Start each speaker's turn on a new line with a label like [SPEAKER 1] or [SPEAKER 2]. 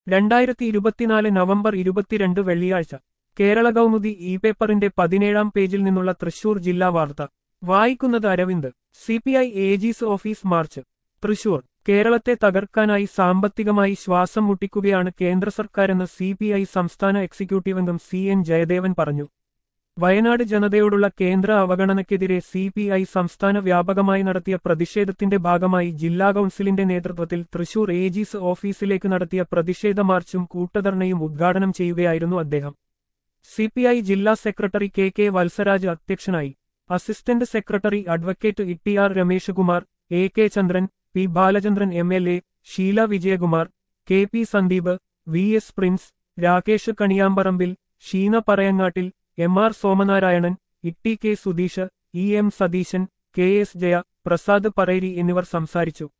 [SPEAKER 1] രണ്ടായിരത്തി ഇരുപത്തിനാല് നവംബർ ഇരുപത്തിരണ്ട് വെള്ളിയാഴ്ച കേരള കൗമുദി ഇ പേപ്പറിന്റെ പതിനേഴാം പേജിൽ നിന്നുള്ള തൃശൂർ ജില്ലാ വാർത്ത വായിക്കുന്നത് Aravind CPI AG's office March Thrissur കേരളത്തെ തകർക്കാനായി സാമ്പത്തികമായി ശ്വാസം മുട്ടിക്കുകയാണ് കേന്ദ്ര സർക്കാരെന്ന് സിപിഐ സംസ്ഥാന എക്സിക്യൂട്ടീവ് അംഗം സി എൻ ജയദേവൻ പറഞ്ഞു വയനാട് ജനതയോടുള്ള കേന്ദ്ര അവഗണനയ്ക്കെതിരെ സിപിഐ സംസ്ഥാന വ്യാപകമായി നടത്തിയ പ്രതിഷേധത്തിന്റെ ഭാഗമായി ജില്ലാ കൌൺസിലിന്റെ നേതൃത്വത്തിൽ തൃശൂർ ഏജീസ് ഓഫീസിലേക്ക് നടത്തിയ പ്രതിഷേധ മാർച്ചും കൂട്ടധർണയും ഉദ്ഘാടനം ചെയ്യുകയായിരുന്നു അദ്ദേഹം സിപിഐ ജില്ലാ സെക്രട്ടറി കെ കെ വത്സരാജ് അധ്യക്ഷനായി assistant secretary advocate E T R Rameshakumar A K Chandran P Balachandran M L A Sheela Vijayakumar K P Sandeep V S Prince Rakesh Kaniyamparambil Sheena Parayangattil M R Somanarayanan Itty K Sudheesh E M Satheesan K S Jaya Prasad Parery എന്നിവർ സംസാരിച്ചു